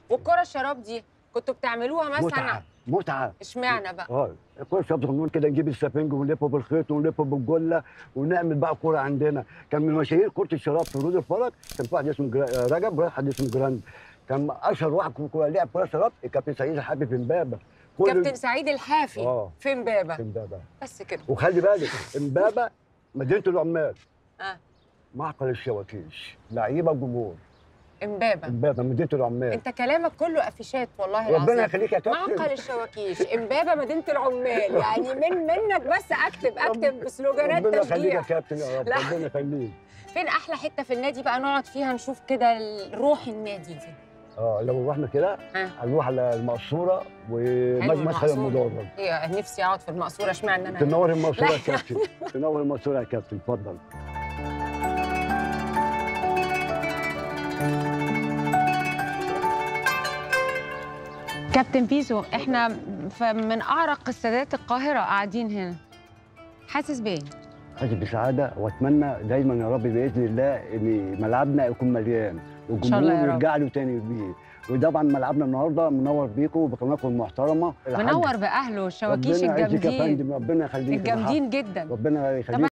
والكره الشراب دي كنتوا بتعملوها مثلا متعه متعه اشمعنى بقى اه كرة شراب صغنون كده نجيب السفنج ونلفه بالخيط ونلفه بالجله ونعمل بقى كوره عندنا كان من مشاهير كره الشراب في رود الفلك كان في واحد اسمه جرا- رجب واحد اسمه جراند كان اشهر واحد في كورة- لعب كره شراب الكابتن سعيد الحبي في امبابه كل- كابتن سعيد الحافي اه في امبابه في امبابه بس كده وخلي بالك امبابه مدينه العمال اه معقل الشواكيش لعيبه جمهور امبابه امبابه مدينه العمال انت كلامك كله افيشات والله ربنا العظيم يخليك يا كابتن معقل الشواكيش امبابه مدينه العمال يعني من منك بس اكتب اكتب بسلوجانات ربنا يخليك تشجيع يا كابتن يا رب لا. ربنا يخليك فين احلى حته في النادي بقى نقعد فيها نشوف كده روح النادي دي اه لو رحنا كده ها هنروح على المقصوره حلو ومدخل المقصورة. المدرج هي نفسي اقعد في المقصوره اشمعنى انا تنور المقصوره لا. يا كابتن تنور المقصوره يا كابتن اتفضل كابتن بيزو احنا ف- من اعرق السادات القاهره قاعدين هنا حاسس بايه حاسس بسعاده واتمنى دايما يا رب باذن الله ان ملعبنا يكون مليان شاء الله يا والجمهور رب. يرجع له تاني بيه وطبعا ملعبنا النهارده منور بيكم وبقناتكم المحترمه الحاج منور باهله الشواكيش ربنا يعزك يا الجامدين فندم ربنا يخليك الجامدين جدا ربنا يخليك